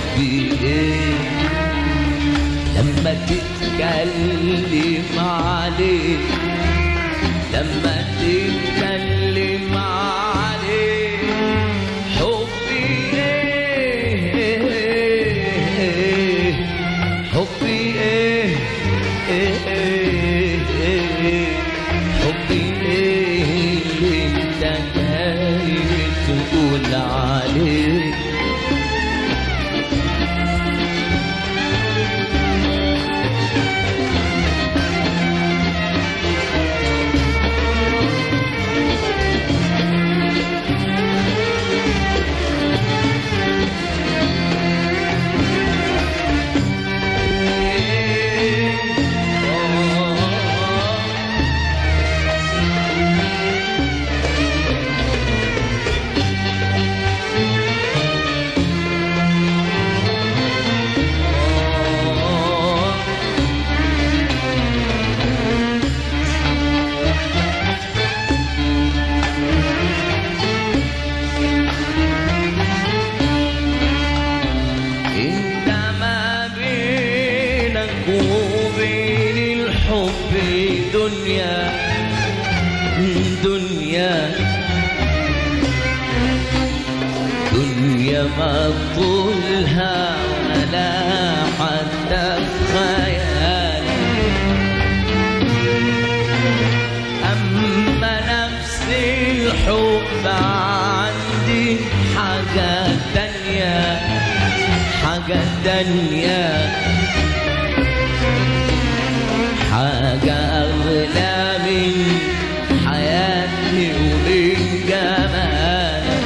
حبي ايه لما تتكلم عليه لما تتكلم عليه حبي ايه حبي ايه إيه إيه حبي ايه اللي انت جاي تقول عليه انت ما بينك وبين الحب دنيا دنيا دنيا ما طولها ولا حتى خيال أما نفس الحب عندي حاجة تانية حاجة تانية حاجة أغلى من حياتي ومن جمالك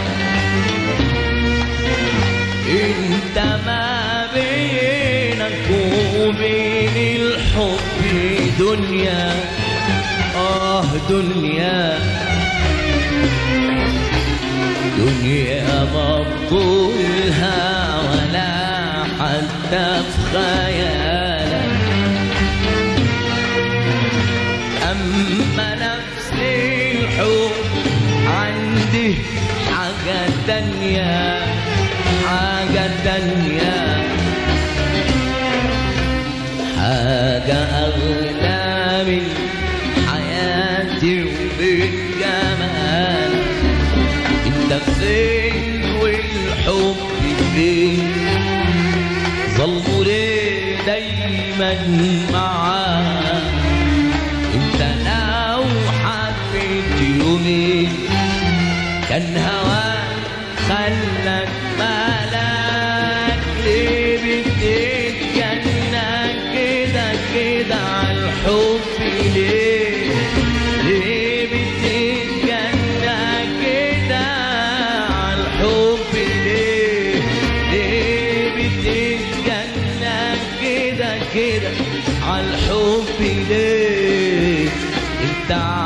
انت ما بينك وبين الحب دنيا اه دنيا دنيا مبطولها ولا حتى في خيالك أما نفس الحب عندي حاجة تانية حاجة تانية حاجة أغلى من حياتي ومن جمالك انت فين والحب فين ظلموا ليه دايما معاك انت لو حبيت يومين كان هواك خلك مالك ليه بتتجنن كده كده عالحب ليه ليه بتتجنن كده عالحب ليه ليه بتتجنن كده كده عالحب ليه انت